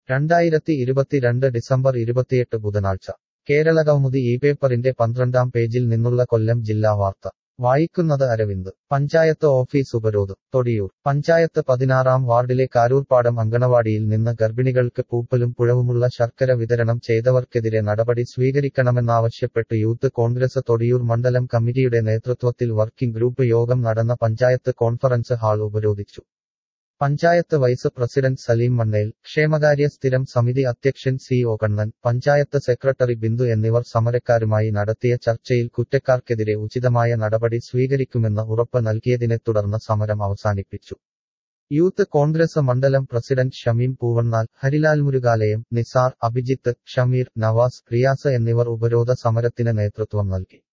രണ്ടായിരത്തി ഇരുപത്തിരണ്ട് ഡിസംബർ ഇരുപത്തിയെട്ട് ബുധനാഴ്ച കേരളകൗമുദി ഈ പേപ്പറിന്റെ പന്ത്രണ്ടാം പേജിൽ നിന്നുള്ള കൊല്ലം ജില്ലാ വാർത്ത വായിക്കുന്നത് അരവിന്ദ് പഞ്ചായത്ത് ഓഫീസ് ഉപരോധം തൊടിയൂർ പഞ്ചായത്ത് പതിനാറാം വാർഡിലെ കാരൂർപ്പാടം അങ്കണവാടിയിൽ നിന്ന് ഗർഭിണികൾക്ക് പൂപ്പലും പുഴവുമുള്ള ശർക്കര വിതരണം ചെയ്തവർക്കെതിരെ നടപടി സ്വീകരിക്കണമെന്നാവശ്യപ്പെട്ട് യൂത്ത് കോൺഗ്രസ് തൊടിയൂർ മണ്ഡലം കമ്മിറ്റിയുടെ നേതൃത്വത്തിൽ വർക്കിംഗ് ഗ്രൂപ്പ് യോഗം നടന്ന പഞ്ചായത്ത് കോൺഫറൻസ് ഹാൾ ഉപരോധിച്ചു പഞ്ചായത്ത് വൈസ് പ്രസിഡന്റ് സലീം മണ്ണേൽ ക്ഷേമകാര്യ സ്ഥിരം സമിതി അധ്യക്ഷൻ C O Kannan panchayat secretary Bindu എന്നിവർ സമരക്കാരുമായി നടത്തിയ ചർച്ചയിൽ കുറ്റക്കാർക്കെതിരെ ഉചിതമായ നടപടി സ്വീകരിക്കുമെന്ന് ഉറപ്പ് നൽകിയതിനെ തുടർന്ന് സമരം അവസാനിപ്പിച്ചു യൂത്ത് കോൺഗ്രസ് മണ്ഡലം പ്രസിഡന്റ് ഷമീം പൂവണ്ണാൽ ഹരിലാൽ മുരുകാലയം നിസാർ അഭിജിത്ത് ഷമീർ നവാസ് റിയാസ് എന്നിവർ ഉപരോധ സമരത്തിന് നേതൃത്വം നൽകി